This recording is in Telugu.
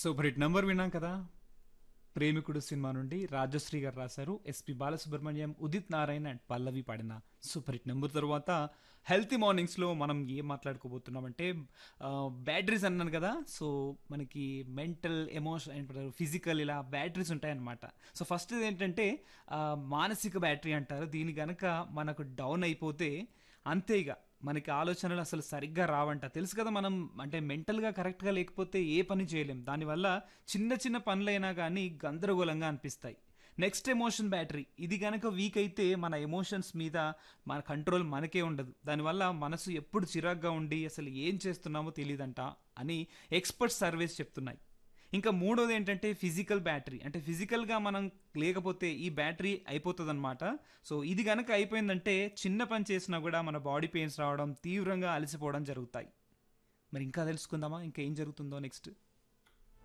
సూపర్ హిట్ నంబర్ విన్నాం కదా ప్రేమికుడు సినిమా నుండి రాజశ్రీ గారు రాశారు ఎస్పి బాలసుబ్రహ్మణ్యం ఉదిత్ నారాయణ అండ్ పల్లవి పాడిన సూపర్ హిట్ నెంబర్ తర్వాత హెల్తీ మార్నింగ్స్లో మనం ఏం మాట్లాడుకోబోతున్నామంటే బ్యాటరీస్ అన్నాను కదా సో మనకి మెంటల్ ఎమోషన్ ఫిజికల్ ఇలా బ్యాటరీస్ ఉంటాయన్నమాట సో ఫస్ట్ ఏంటంటే ఆ, మానసిక బ్యాటరీ అంటారు దీని కనుక మనకు డౌన్ అయిపోతే అంతే ఇక మనకి ఆలోచనలు అసలు సరిగ్గా రావంట తెలుసు కదా మనం అంటే మెంటల్గా కరెక్ట్గా లేకపోతే ఏ పని చేయలేం దానివల్ల చిన్న చిన్న పనులైనా కానీ గందరగోళంగా అనిపిస్తాయి నెక్స్ట్ ఎమోషన్ బ్యాటరీ ఇది కనుక వీక్ అయితే మన ఎమోషన్స్ మీద మన కంట్రోల్ మనకే ఉండదు దానివల్ల మనసు ఎప్పుడు చిరాగ్గా ఉండి అసలు ఏం చేస్తున్నామో తెలియదంట అని ఎక్స్పర్ట్ సర్వేస్ చెప్తున్నాయి ఇంకా మూడోది ఏంటంటే ఫిజికల్ బ్యాటరీ అంటే ఫిజికల్గా మనం లేకపోతే ఈ బ్యాటరీ అయిపోతుంది సో ఇది కనుక అయిపోయిందంటే చిన్న పని చేసినా కూడా మన బాడీ పెయిన్స్ రావడం తీవ్రంగా అలసిపోవడం జరుగుతాయి మరి ఇంకా తెలుసుకుందామా ఇంకా ఏం జరుగుతుందో నెక్స్ట్